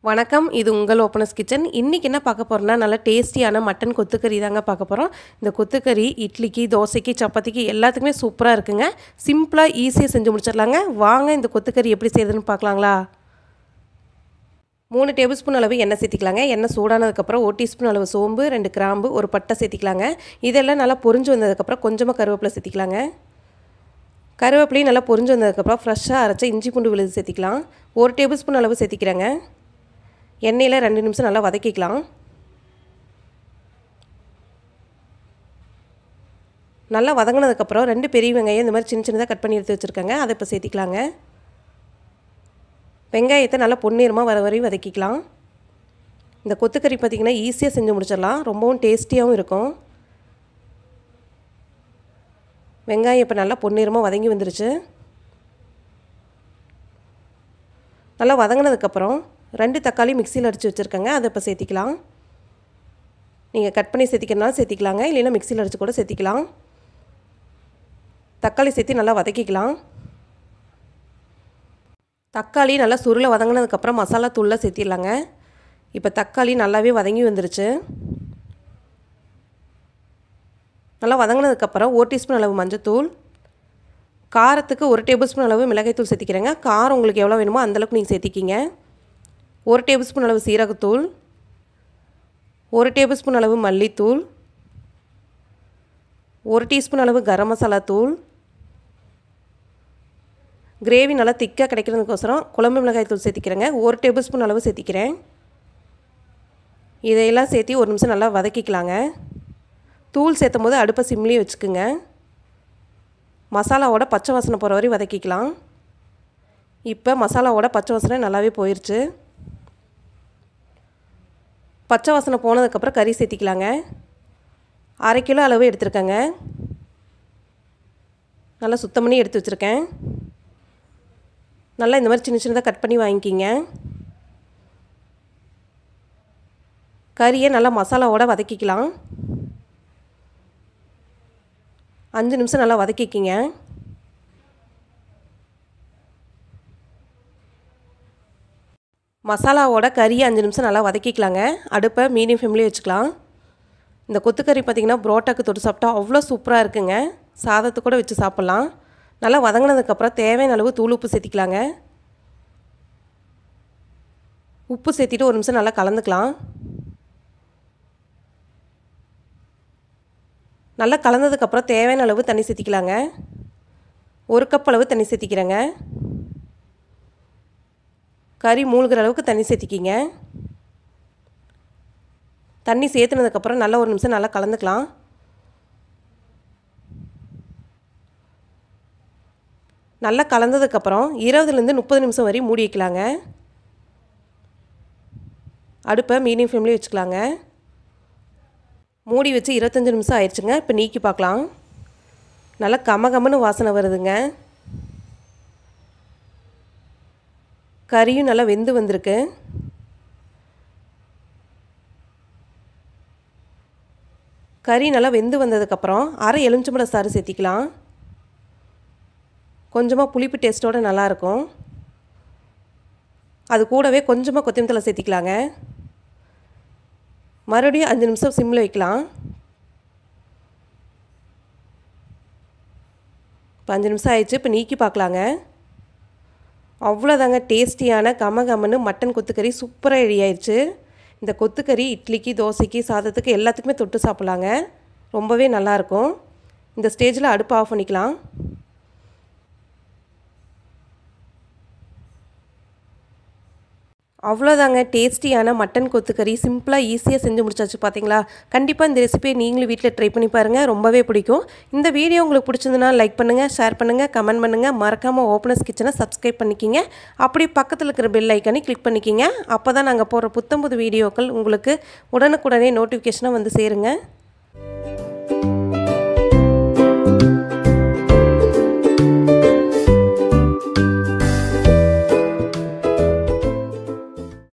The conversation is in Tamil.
வணக்கம் இது உங்கள் ஓப்பனஸ் கிச்சன் இன்றைக்கி என்ன பார்க்க போகிறோம்னா நல்ல டேஸ்டியான மட்டன் கொத்துக்கறி தாங்க பார்க்க போகிறோம் இந்த கொத்துக்கறி இட்லிக்கு தோசைக்கு சப்பாத்திக்கு எல்லாத்துக்குமே சூப்பராக இருக்குங்க சிம்பிளாக ஈஸியாக செஞ்சு முடிச்சிடலாங்க வாங்க இந்த கொத்துக்கறி எப்படி செய்யுதுன்னு பார்க்கலாங்களா மூணு டேபிள் ஸ்பூன் அளவு எண்ணெய் சேர்த்திக்கலாங்க எண்ணெய் சூடானதுக்கப்புறம் ஒரு டீஸ்பூன் அளவு சோம்பு ரெண்டு கிராம்பு ஒரு பட்டை சேர்த்திக்கலாங்க இதெல்லாம் நல்லா பொரிஞ்சு வந்ததுக்கப்புறம் கொஞ்சமாக கருவேப்பிலை சேர்த்திக்கலாங்க கருவேப்பிலையும் நல்லா பொரிஞ்சு வந்ததுக்கப்புறம் ஃப்ரெஷ்ஷாக அரைச்ச இஞ்சி பூண்டு விழுது சேர்த்திக்கலாம் ஒரு டேபிள் ஸ்பூன் அளவு சேர்த்திக்கிறேங்க எண்ணெயில் ரெண்டு நிமிஷம் நல்லா வதக்கிக்கலாம் நல்லா வதங்கினதுக்கப்புறம் ரெண்டு பெரிய வெங்காயம் இந்த மாதிரி சின்ன சின்னதாக கட் பண்ணி எடுத்து வச்சுருக்கேங்க அதை இப்போ சேர்த்திக்கலாங்க வெங்காயத்தை நல்லா பொன்னிறமாக வர வரையும் வதக்கிக்கலாம் இந்த கொத்துக்கறி பார்த்திங்கன்னா ஈஸியாக செஞ்சு முடிச்சிடலாம் ரொம்பவும் டேஸ்டியாகவும் இருக்கும் வெங்காயம் இப்போ நல்லா பொன்னிறமாக வதங்கி வந்துருச்சு நல்லா வதங்கினதுக்கப்புறம் ரெண்டு தக்காளி மிக்சியில் அடித்து வச்சுருக்கேங்க அதை இப்போ சேர்த்திக்கலாம் நீங்கள் கட் பண்ணி சேர்த்திக்கிறனாலும் சேர்த்திக்கலாங்க இல்லைன்னா மிக்சியில் அடித்து கூட சேர்த்திக்கலாம் தக்காளி சேர்த்து நல்லா வதக்கிக்கலாம் தக்காளி நல்லா சுருளை வதங்கினதுக்கப்புறம் மசாலா தூளில் சேர்த்திடலாங்க இப்போ தக்காளி நல்லாவே வதங்கி வந்துருச்சு நல்லா வதங்கினதுக்கப்புறம் ஒரு டீஸ்பூன் அளவு மஞ்சத்தூள் காரத்துக்கு ஒரு டேபிள் ஸ்பூன் அளவு மிளகாய்த்தூள் சேர்த்திக்கிறேங்க காரம் உங்களுக்கு எவ்வளோ வேணுமோ அந்தளவுக்கு நீங்கள் சேர்த்திக்கிங்க ஒரு டேபிள் ஸ்பூன் அளவு சீரகத்தூள் ஒரு டேபிள் ஸ்பூன் அளவு மல்லித்தூள் ஒரு டீஸ்பூன் அளவு கரம் மசாலா தூள் கிரேவி நல்லா திக்காக கிடைக்கிறதுக்கோசரம் குழம்பு மிளகாய் தூள் சேர்த்திக்கிறேங்க ஒரு டேபிள் ஸ்பூன் அளவு சேர்த்திக்கிறேன் இதையெல்லாம் சேர்த்து ஒரு நிமிஷம் நல்லா வதக்கிக்கலாங்க தூள் சேர்த்தும் போது அடுப்பை சிம்லேயே வச்சுக்குங்க மசாலாவோட பச்சை வாசனை போகிற வரையும் வதக்கிக்கலாம் இப்போ மசாலாவோட பச்சை வாசனை நல்லாவே போயிடுச்சு பச்சை வாசனை போனதுக்கப்புறம் கறி சேர்த்திக்கலாங்க அரை கிலோ அளவு எடுத்துருக்கேங்க நல்லா சுத்தம் பண்ணி எடுத்து வச்சுருக்கேன் நல்லா இந்த மாதிரி சின்ன சின்னதாக கட் பண்ணி வாங்கிக்கிங்க கறியை நல்லா மசாலாவோடு வதக்கிக்கலாம் அஞ்சு நிமிஷம் நல்லா வதக்கிக்கிங்க மசாலாவோட கறியை அஞ்சு நிமிஷம் நல்லா வதக்கிக்கலாங்க அடுப்பை மீடியம் ஃப்ளேம்லேயே வச்சுக்கலாம் இந்த கொத்துக்கறி பார்த்திங்கன்னா புரோட்டாக்கு தொட்டு சாப்பிட்டா அவ்வளோ சூப்பராக இருக்குங்க சாதத்தை கூட வச்சு சாப்பிட்லாம் நல்லா வதங்கினதுக்கப்புறம் தேவையான அளவு தூள் உப்பு சேர்த்திக்கலாங்க உப்பு சேர்த்திட்டு ஒரு நிமிஷம் நல்லா கலந்துக்கலாம் நல்லா கலந்ததுக்கப்புறம் தேவையான அளவு தண்ணி சேர்த்திக்கலாங்க ஒரு கப் அளவு தண்ணி சேர்த்திக்கிறேங்க கறி மூழ்கிற அளவுக்கு தண்ணி சேர்த்திக்கிங்க தண்ணி சேர்த்துனதுக்கப்புறம் நல்லா ஒரு நிமிஷம் நல்லா கலந்துக்கலாம் நல்லா கலந்ததுக்கப்புறம் இருபதுலேருந்து முப்பது நிமிஷம் வரையும் மூடி வைக்கலாங்க அடுப்பை மீடியம் ஃப்ளேம்லேயே வச்சுக்கலாங்க மூடி வச்சு இருபத்தஞ்சி நிமிஷம் ஆயிடுச்சுங்க இப்போ நீக்கி பார்க்கலாம் நல்லா கம கமன்னு வாசனை வருதுங்க கறியும் நல்லா வெந்து வந்திருக்கு கறி நல்லா வெந்து வந்ததுக்கப்புறம் அரை எலுமிச்சம்பழ சாறு சேர்த்திக்கலாம் கொஞ்சமாக புளிப்பு டேஸ்ட்டோடு நல்லாயிருக்கும் அது கூடவே கொஞ்சமாக கொத்தமல்லி தலை சேர்த்திக்கலாங்க மறுபடியும் அஞ்சு நிமிஷம் சிம்மில் வைக்கலாம் இப்போ அஞ்சு நிமிஷம் ஆயிடுச்சு இப்போ நீக்கி பார்க்கலாங்க அவ்வளோதாங்க டேஸ்டியான கம கமன்னு மட்டன் கொத்துக்கறி சூப்பராக ரெடி ஆயிடுச்சு இந்த கொத்துக்கறி இட்லிக்கு தோசைக்கு சாதத்துக்கு எல்லாத்துக்குமே தொட்டு சாப்பிட்லாங்க ரொம்பவே நல்லாயிருக்கும் இந்த ஸ்டேஜில் அடுப்பு ஆஃப் பண்ணிக்கலாம் அவ்வளோதாங்க டேஸ்டியான மட்டன் கொத்துக்கறி சிம்பிளாக ஈஸியாக செஞ்சு முடிச்சாச்சு பார்த்தீங்களா கண்டிப்பாக இந்த ரெசிபியை நீங்களும் வீட்டில் ட்ரை பண்ணி பாருங்கள் ரொம்பவே பிடிக்கும் இந்த வீடியோ உங்களுக்கு பிடிச்சிருந்துன்னா லைக் பண்ணுங்கள் ஷேர் பண்ணுங்கள் கமெண்ட் பண்ணுங்கள் மறக்காமல் ஓப்பனஸ் கிச்சனை சப்ஸ்கிரைப் பண்ணிக்கிங்க அப்படி பக்கத்தில் இருக்கிற பெல் ஐக்கானே கிளிக் பண்ணிக்கிங்க அப்போ தான் நாங்கள் போடுற புத்தம்புது வீடியோக்கள் உங்களுக்கு உடனுக்குடனே நோட்டிஃபிகேஷனாக வந்து சேருங்க